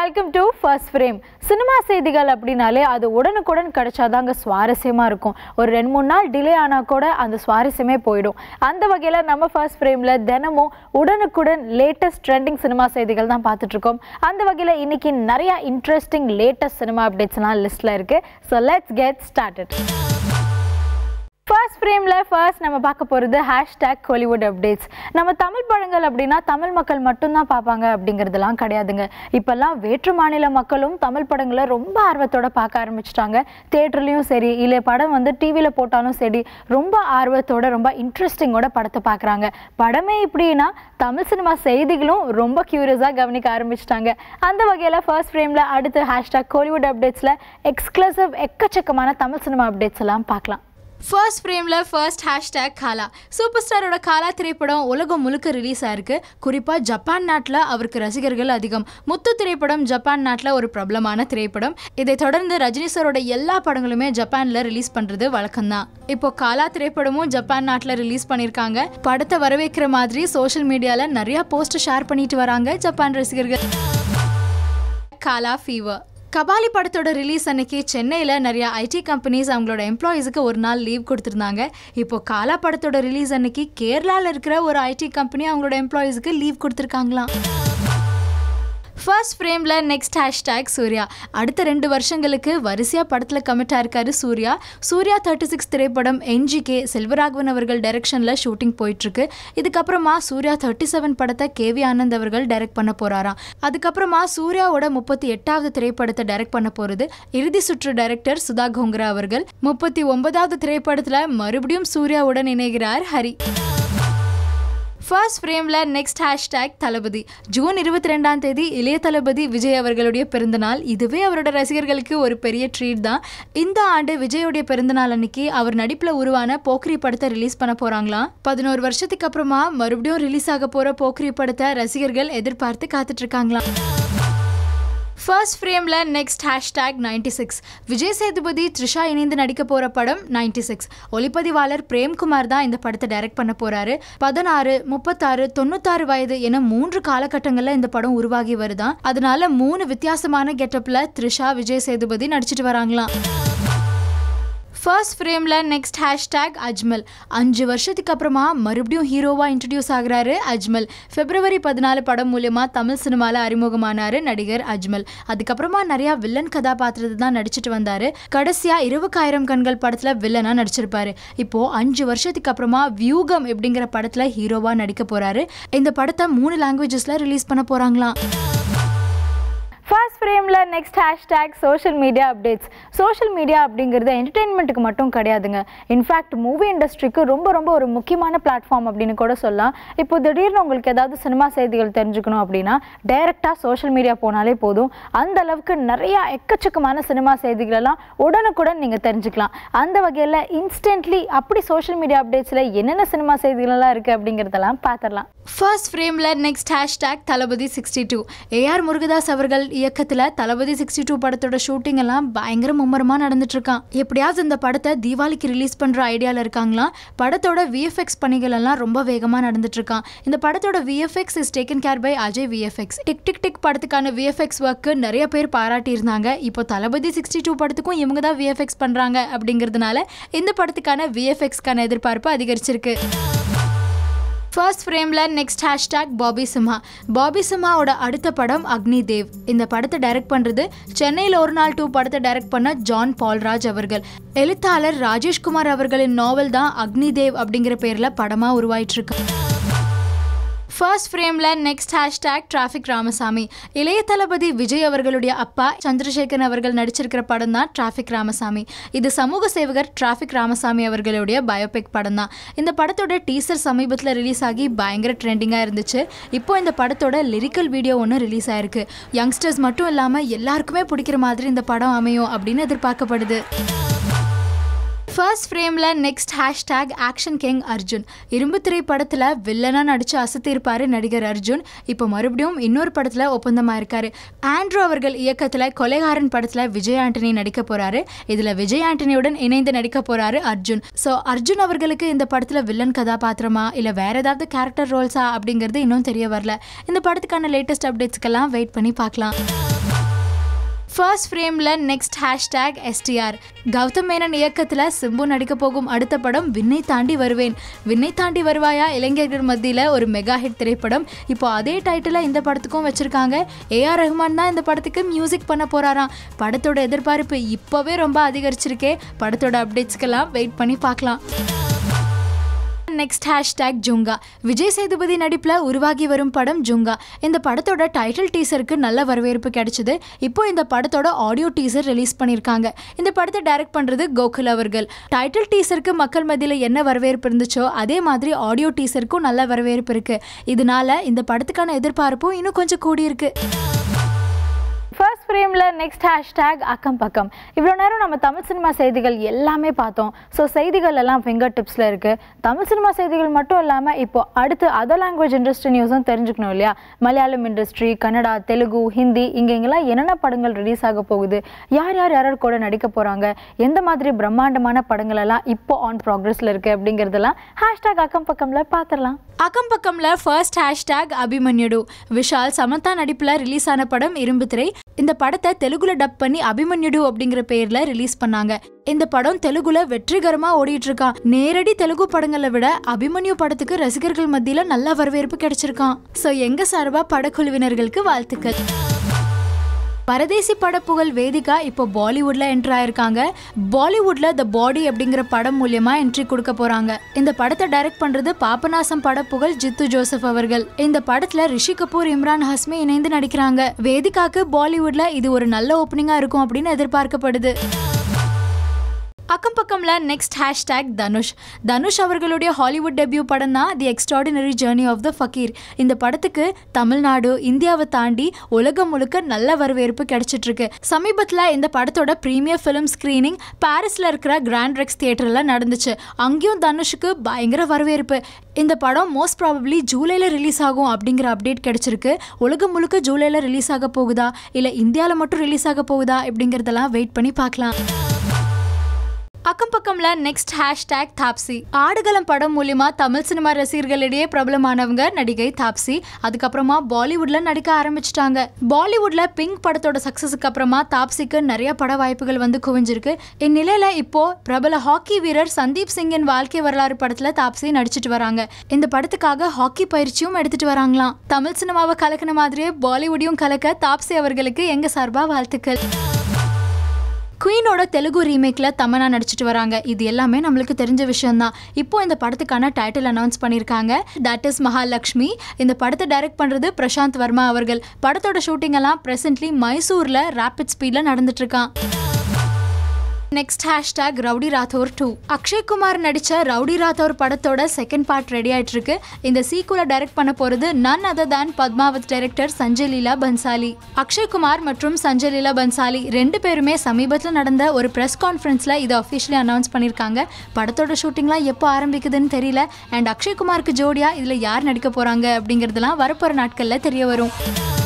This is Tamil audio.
welcome to first frame cinema செய்திகள் அப்படின்னாலே அது உடனுக்குடன் கிடைச்சாதாங்க சுவாரஸ்யமாக இருக்கும் ஒரு ரெண்டு மூணு நாள் டிலே ஆனால் கூட அந்த சுவாரஸ்யமே போயிடும் அந்த வகையில் நம்ம ஃபர்ஸ்ட் ஃப்ரேமில் தினமும் உடனுக்குடன் லேட்டஸ்ட் ட்ரெண்டிங் சினிமா செய்திகள் தான் பார்த்துட்ருக்கோம் அந்த வகையில் இன்னைக்கு நிறைய இன்ட்ரெஸ்டிங் லேட்டஸ்ட் சினிமா அப்டேட்ஸ்லாம் லிஸ்ட்டில் இருக்குது so let's get started first ஃப்ரேமில் ஃபர்ஸ்ட் நம்ம பார்க்க போகிறது ஹேஷ்டேக் ஹாலிவுட் அப்டேட்ஸ் நம்ம தமிழ் படங்கள் அப்படின்னா தமிழ் மக்கள் மட்டும்தான் பார்ப்பாங்க அப்படிங்கிறதுலாம் கிடையாதுங்க இப்போல்லாம் வேற்று மாநில மக்களும் தமிழ் படங்களை ரொம்ப ஆர்வத்தோட பார்க்க ஆரம்பிச்சிட்டாங்க தேட்டர்லேயும் சரி இல்லை படம் வந்து டிவியில் போட்டாலும் சரி ரொம்ப ஆர்வத்தோட ரொம்ப இன்ட்ரெஸ்டிங்கோட படத்தை பார்க்குறாங்க படமே இப்படின்னா தமிழ் சினிமா செய்திகளும் ரொம்ப க்யூரியஸாக கவனிக்க ஆரம்பிச்சிட்டாங்க அந்த வகையில் ஃபர்ஸ்ட் ஃப்ரேமில் அடுத்து ஹேஷ்டேக் ஹாலிவுட் அப்டேட்ஸில் எக்ஸ்க்ளூசிவ் எக்கச்சக்கமான தமிழ் சினிமா அப்டேட்ஸ் எல்லாம் பார்க்கலாம் ஃபர்ஸ்ட் ஃப்ரேமில் ஃபர்ஸ்ட் ஹேஷ்டேக் காலா சூப்பர் ஸ்டாரோட காலா திரைப்படம் உலகம் முழுக்க ரிலீஸ் ஆயிருக்கு குறிப்பாக ஜப்பான் நாட்டில் அவருக்கு ரசிகர்கள் அதிகம் முத்து திரைப்படம் ஜப்பான் நாட்டில் ஒரு பிரபலமான திரைப்படம் இதை தொடர்ந்து ரஜினி சாரோட எல்லா படங்களுமே ஜப்பானில் ரிலீஸ் பண்ணுறது வழக்கம்தான் இப்போ காலா திரைப்படமும் ஜப்பான் நாட்டில் ரிலீஸ் பண்ணியிருக்காங்க படத்தை வரவேற்கிற மாதிரி சோஷியல் மீடியாவில் நிறையா போஸ்ட் ஷேர் பண்ணிட்டு வராங்க ஜப்பான் ரசிகர்கள் காலா ஃபீவர் கபாலி படத்தோட ரிலீஸ் அன்னைக்கு சென்னையில் நிறைய ஐடி கம்பெனிஸ் அவங்களோட எம்ப்ளாயீஸுக்கு ஒரு நாள் லீவ் கொடுத்துருந்தாங்க இப்போ காலா படத்தோட ரிலீஸ் அன்னைக்கு கேரளாவில் இருக்கிற ஒரு ஐடி கம்பெனி அவங்களோட எம்ப்ளாயீஸுக்கு லீவ் கொடுத்துருக்காங்களாம் ஃபர்ஸ்ட் ஃப்ரேமில் நெக்ஸ்ட் ஹேஷ்டேக் சூர்யா அடுத்த ரெண்டு வருஷங்களுக்கு வரிசையாக படத்தில் கமிட் ஆயிருக்காரு சூர்யா சூர்யா தேர்ட்டி சிக்ஸ் திரைப்படம் என்ஜிகே செல்வராகவன் அவர்கள் டைரக்ஷனில் ஷூட்டிங் போயிட்டுருக்கு இதுக்கப்புறமா சூர்யா தேர்ட்டி செவன் படத்தை கேவி ஆனந்த் அவர்கள் டைரக்ட் பண்ண போகிறாராம் அதுக்கப்புறமா சூர்யாவோட முப்பத்தி எட்டாவது திரைப்படத்தை டைரக்ட் பண்ண போகிறது இறுதி சுற்று டைரக்டர் சுதா கோங்கரா அவர்கள் முப்பத்தி ஒன்பதாவது திரைப்படத்தில் மறுபடியும் சூர்யாவுடன் இணைகிறார் ஹரி ஃபர்ஸ்ட் ஃப்ரேமில் நெக்ஸ்ட் ஹேஷ்டேக் தளபதி ஜூன் இருபத்தி ரெண்டாம் தேதி இளைய தளபதி விஜய் அவர்களுடைய பிறந்தநாள் இதுவே அவரோட ரசிகர்களுக்கு ஒரு பெரிய ட்ரீட் தான் இந்த ஆண்டு விஜயோடைய பிறந்தநாள் அன்னைக்கு அவர் நடிப்பில் உருவான போக்ரி படத்தை ரிலீஸ் பண்ண போகிறாங்களாம் பதினோரு வருஷத்துக்கு அப்புறமா மறுபடியும் ரிலீஸ் ஆக போகிற போக்ரி படத்தை ரசிகர்கள் எதிர்பார்த்து காத்துட்டு இருக்காங்களாம் ஃபர்ஸ்ட் ஃப்ரேமில் next hashtag ninety six Vijay Sethupathi Trisha இணைந்து நடிக்க போகிற படம் நைன்டி சிக்ஸ் ஒளிப்பதிவாளர் பிரேம்குமார் தான் இந்த படத்தை டைரக்ட் பண்ண போகிறாரு பதினாறு முப்பத்தாறு தொண்ணூத்தாறு வயது என மூன்று காலகட்டங்களில் இந்த படம் உருவாகி வருதான் அதனால மூணு வித்தியாசமான கெட்டப்பில் த்ரிஷா விஜய் சேதுபதி நடிச்சிட்டு வராங்களாம் ஃபர்ஸ்ட் ஃப்ரேமில் நெக்ஸ்ட் ஹேஷ்டேக் அஜ்மல் அஞ்சு வருஷத்துக்கு அப்புறமா மறுபடியும் ஹீரோவாக இன்ட்ரடியூஸ் ஆகுறாரு அஜ்மல் பிப்ரவரி பதினாலு படம் மூலயமா தமிழ் சினிமாவில் அறிமுகமானார் நடிகர் அஜ்மல் அதுக்கப்புறமா நிறையா வில்லன் கதாபாத்திரத்தை தான் நடிச்சிட்டு வந்தார் கடைசியாக இருபக்காயிரம் கண்கள் படத்தில் வில்லனாக நடிச்சிருப்பாரு இப்போது அஞ்சு வருஷத்துக்கு அப்புறமா வியூகம் அப்படிங்கிற படத்தில் ஹீரோவாக நடிக்க போகிறாரு இந்த படத்தை மூணு லாங்குவேஜஸில் ரிலீஸ் பண்ண போகிறாங்களாம் ஃபர்ஸ்ட் ஃப்ரேமில் next hashtag social media updates social media அப்படிங்கிறது என்டர்டெயின்மெண்ட்டுக்கு மட்டும் கிடையாதுங்க இன்ஃபேக்ட் மூவி இண்டஸ்ட்ரிக்கு ரொம்ப ரொம்ப ஒரு முக்கியமான பிளாட்ஃபார்ம் அப்படின்னு கூட சொல்லலாம் இப்போ திடீர்னு உங்களுக்கு ஏதாவது சினிமா செய்திகள் தெரிஞ்சுக்கணும் அப்படின்னா டைரெக்டாக சோஷியல் மீடியா போனாலே போதும் அந்த அளவுக்கு நிறையா எக்கச்சக்கமான சினிமா செய்திகளெல்லாம் உடனுக்குடன் நீங்கள் தெரிஞ்சுக்கலாம் அந்த வகையில் இன்ஸ்டன்ட்லி அப்படி சோஷியல் மீடியா அப்டேட்ஸில் என்னென்ன சினிமா செய்திகளெல்லாம் இருக்குது அப்படிங்கிறதெல்லாம் பார்த்துடலாம் ஃபர்ஸ்ட் ஃப்ரேமில் next hashtag Thalapathy sixty two AR Murugadoss அவர்கள் இயக்கத்தில் தளபதி சிக்ஸ்டி டூ படத்தோட ஷூட்டிங் எல்லாம் பயங்கர மும்மரமாக நடந்துட்டு இருக்கான் எப்படியாவது இந்த படத்தை தீபாவளிக்கு ரிலீஸ் பண்ணுற ஐடியாவில் இருக்காங்களாம் படத்தோட விஎஃப்எக்ஸ் பணிகள் எல்லாம் ரொம்ப வேகமாக நடந்துட்டு இருக்கான் இந்த படத்தோட VFX is taken care by Ajay VFX tick tick tick படத்துக்கான விஎஃப்எக்ஸ் ஒர்க்கு நிறைய பேர் பாராட்டி இருந்தாங்க இப்போ தளபதி சிக்ஸ்டி டூ படத்துக்கும் இவங்க தான் விஎஃப்எக்ஸ் பண்ணுறாங்க அப்படிங்கிறதுனால இந்த படத்துக்கான விஎஃப்எக்ஸ்க்கான எதிர்பார்ப்பு அதிகரிச்சிருக்கு ஃபர்ஸ்ட் ஃப்ரேமில் நெக்ஸ்ட் ஹேஷ்டேக் பாபி சிம்ஹா பாபி சிம்ஹாவோட அடுத்த படம் அக்னி தேவ் இந்த படத்தை டைரக்ட் பண்ணுறது சென்னையில் ஒரு நாள் டூ படத்தை டைரக்ட் பண்ண ஜான் பால்ராஜ் அவர்கள் எழுத்தாளர் ராஜேஷ்குமார் அவர்களின் நாவல் தான் அக்னி தேவ் அப்படிங்கிற பேரில் படமாக உருவாயிட்டு இருக்கு ஃபர்ஸ்ட் ஃப்ரேமில் நெக்ஸ்ட் ஹேஷ்டேக் டிராஃபிக் ராமசாமி இளைய தளபதி விஜய் அவர்களுடைய அப்பா சந்திரசேகரன் அவர்கள் நடிச்சிருக்கிற படம் தான் டிராஃபிக் ராமசாமி இது சமூக சேவகர் டிராஃபிக் ராமசாமி அவர்களுடைய பயோபிக் படம் தான் இந்த படத்தோட டீசர் சமீபத்தில் ரிலீஸ் ஆகி பயங்கர ட்ரெண்டிங்காக இருந்துச்சு இப்போ இந்த படத்தோட லிரிக்கல் வீடியோ ஒன்று ரிலீஸ் ஆயிருக்கு யங்ஸ்டர்ஸ் மட்டும் இல்லாமல் எல்லாருக்குமே பிடிக்கிற மாதிரி இந்த படம் அமையும் அப்படின்னு எதிர்பார்க்கப்படுது ஃபர்ஸ்ட் ஃப்ரேமில் next hashtag action king Arjun Irumbu Thirai படத்தில் வில்லனாக நடித்து அசத்திருப்பார் நடிகர் அர்ஜுன் இப்போ மறுபடியும் இன்னொரு படத்தில் ஒப்பந்தமாக இருக்காரு ஆண்ட்ரூ அவர்கள் இயக்கத்தில் கொலைகாரன் படத்தில் விஜய் ஆண்டனி நடிக்க போகிறாரு இதில் விஜய் ஆண்டனியுடன் இணைந்து நடிக்க போகிறாரு அர்ஜுன் ஸோ அர்ஜுன் அவர்களுக்கு இந்த படத்தில் வில்லன் கதாபாத்திரமா இல்லை வேற ஏதாவது கேரக்டர் ரோல்ஸா அப்படிங்கிறது இன்னும் தெரிய வரல இந்த படத்துக்கான லேட்டஸ்ட் அப்டேட்ஸ்க்கெல்லாம் வெயிட் பண்ணி பார்க்கலாம் ஃபர்ஸ்ட் ஃப்ரேமில் next hashtag STR Gautham Menon இயக்கத்தில் சிம்பு நடிக்க போகும் அடுத்த படம் விண்ணை தாண்டி வருவேன் விண்ணை தாண்டி வருவாயா இளைஞர்கள் மத்தியில் ஒரு மெகா ஹிட் திரைப்படம் இப்போ அதே டைட்டில் இந்த படத்துக்கும் வச்சுருக்காங்க ஏஆர் ரஹ்மான் தான் இந்த படத்துக்கு மியூசிக் பண்ண போகிறாராம் படத்தோட எதிர்பார்ப்பு இப்போவே ரொம்ப அதிகரிச்சிருக்கே படத்தோட அப்டேட்ஸ்க்கெல்லாம் வெயிட் பண்ணி பார்க்கலாம் நெக்ஸ்ட் ஹேஷ்டேக் ஜுங்கா விஜய் சேதுபதி நடிப்பில் உருவாகி வரும் படம் ஜுங்கா இந்த படத்தோட டைட்டில் டீசருக்கு நல்ல வரவேற்பு கிடைச்சது இப்போ இந்த படத்தோட ஆடியோ டீசர் ரிலீஸ் பண்ணியிருக்காங்க இந்த படத்தை டைரக்ட் பண்ணுறது கோகுல் அவர்கள் டைட்டில் டீசருக்கு மக்கள் மத்தியில் என்ன வரவேற்பு இருந்துச்சோ அதே மாதிரி ஆடியோ டீசருக்கும் நல்ல வரவேற்பு இருக்கு இதனால இந்த படத்துக்கான எதிர்பார்ப்பும் இன்னும் கொஞ்சம் கூடியிருக்கு ஃபர்ஸ்ட் ஃப்ரேமில் நெக்ஸ்ட் ஹேஷ்டேக் அக்கம் பக்கம் இவ்வளோ நேரம் நம்ம தமிழ் சினிமா செய்திகள் எல்லாமே பார்த்தோம் ஸோ செய்திகள் எல்லாம் ஃபிங்கர் டிப்ஸில் இருக்குது தமிழ் சினிமா செய்திகள் மட்டும் இல்லாமல் இப்போ அடுத்து அதர் லாங்குவேஜ் இண்டஸ்ட்ரி நியூஸும் தெரிஞ்சுக்கணும் இல்லையா மலையாளம் இண்டஸ்ட்ரி கன்னடா தெலுங்கு ஹிந்தி இங்கே இங்கெல்லாம் என்னென்ன படங்கள் ரிலீஸ் ஆக போகுது யார் யார் யார் கூட நடிக்க போகிறாங்க எந்த மாதிரி பிரம்மாண்டமான படங்கள் எல்லாம் இப்போ ஆன் ப்ராக்ரஸில் இருக்குது அப்படிங்கிறதெல்லாம் ஹேஷ்டேக் அக்கம் பக்கமில் பார்த்துடலாம் அக்கம் பக்கம்ல ஃபர்ஸ்ட் ஹேஷ்டேக் அபிமன்யுடு விஷால் சமந்தா நடிப்பில் ரிலீஸ் ஆன படம் இரும்பு திரை இந்த படத்தை தெலுங்குல டப் பண்ணி அபிமன்யுடு அப்படிங்கிற பேர்ல ரிலீஸ் பண்ணாங்க இந்த படம் தெலுங்குல வெற்றிகரமா ஓடிட்டு இருக்கான் நேரடி தெலுங்கு படங்களை விட அபிமன்யு படத்துக்கு ரசிகர்கள் மத்தியில நல்ல வரவேற்பு கிடைச்சிருக்கான் சோ எங்க சார்பா படக்குழுவினர்களுக்கு வாழ்த்துக்கள் பரதேசி படப்புகழ் வேதிகா இப்போ பாலிவுட்ல என்ட்ரு ஆயிருக்காங்க பாலிவுட்ல த பாடி அப்படிங்கிற படம் மூலியமா என்ட்ரி கொடுக்க போறாங்க இந்த படத்தை டைரக்ட் பண்றது பாபநாசம் படப்புகழ் ஜித்து ஜோசப் அவர்கள் இந்த படத்துல ரிஷி கபூர் இம்ரான் ஹஸ்மி இணைந்து நடிக்கிறாங்க வேதிகாக்கு பாலிவுட்ல இது ஒரு நல்ல ஓப்பனிங்கா இருக்கும் அப்படின்னு எதிர்பார்க்கப்படுது அக்கம் பக்கம்ல நெக்ஸ்ட் ஹேஷ்டேக் தனுஷ் தனுஷ் அவர்களுடைய ஹாலிவுட் டெபியூ படம் தான் the extraordinary journey of the Fakir இந்த படத்துக்கு தமிழ்நாடு இந்தியாவை தாண்டி உலகம் முழுக்க நல்ல வரவேற்பு கிடைச்சிட்டு இருக்கு சமீபத்தில் இந்த படத்தோட ப்ரீமியர் ஃபிலிம் ஸ்க்ரீனிங் பாரிஸில் இருக்கிற கிராண்ட் ரெக்ஸ் தியேட்டரில் நடந்துச்சு அங்கேயும் தனுஷுக்கு பயங்கர வரவேற்பு இந்த படம் மோஸ்ட் ப்ராபப்ளி ஜூலையில் ரிலீஸ் ஆகும் அப்படிங்கிற அப்டேட் கிடைச்சிருக்கு உலகம் முழுக்க ஜூலையில் ரிலீஸ் ஆக போகுதா இல்லை இந்தியாவில் மட்டும் ரிலீஸ் ஆக போகுதா அப்படிங்கிறதெல்லாம் வெயிட் பண்ணி பார்க்கலாம் அக்கம் பக்கம்ல நெக்ஸ்ட் ஹேஷ்டேக் தாப்சி ஆடுகளம் படம் மூலியமா தமிழ் சினிமா ரசிகர்களிடையே பிரபலமானவங்க நடிகை தாப்சி அதுக்கப்புறமா பாலிவுட்ல நடிக்க ஆரம்பிச்சிட்டாங்க பாலிவுட்ல பிங்க் படத்தோட சக்சஸுக்கு அப்புறமா தாப்சிக்கு நிறைய பட வாய்ப்புகள் வந்து குவிஞ்சிருக்கு இந்நிலையில இப்போ பிரபல ஹாக்கி வீரர் சந்தீப் சிங்கின் வாழ்க்கை வரலாறு படத்துல தாப்சி நடிச்சிட்டு வராங்க இந்த படத்துக்காக ஹாக்கி பயிற்சியும் எடுத்துட்டு வராங்களாம் தமிழ் சினிமாவை கலக்கின மாதிரியே பாலிவுட்டையும் கலக்க தாப்சி அவர்களுக்கு எங்க சார்பா வாழ்த்துக்கள் குயினோட தெலுங்கு ரீமேக்ல தமனா நடிச்சிட்டு வராங்க இது எல்லாமே நம்மளுக்கு தெரிஞ்ச விஷயம்தான் இப்போ இந்த படத்துக்கான டைட்டில் அனௌன்ஸ் பண்ணியிருக்காங்க தட் இஸ் மகாலட்சுமி இந்த படத்தை டைரக்ட் பண்றது பிரசாந்த் வர்மா அவர்கள் படத்தோட ஷூட்டிங் எல்லாம் பிரசன்ட்லி மைசூர்ல ரேபிட் ஸ்பீட்ல நடந்துட்டு இருக்கான் next hashtag Rowdy Rathore two Akshay Kumar நடிச்ச ரவுடி ராத்தோர் படத்தோட செகண்ட் பார்ட் ரெடி ஆயிட்டு இருக்கு இந்த சீக்குவலை டைரக்ட் பண்ண போறது நன் அதர் தான் பத்மாவத் டைரக்டர் சஞ்சய் லீலா பன்சாலி அக்ஷய் குமார் மற்றும் சஞ்சய் லீலா பன்சாலி ரெண்டு பேருமே சமீபத்தில் நடந்த ஒரு ப்ரெஸ் கான்ஃபரன்ஸ்ல இதை அஃபிஷியலி அனௌன்ஸ் பண்ணியிருக்காங்க படத்தோட ஷூட்டிங்லாம் எப்போ ஆரம்பிக்குதுன்னு தெரியல அண்ட் அக்ஷய் குமாருக்கு ஜோடியா இதில் யார் நடிக்க போறாங்க அப்படிங்கிறதுலாம் வரப்போகிற நாட்களில் தெரிய வரும்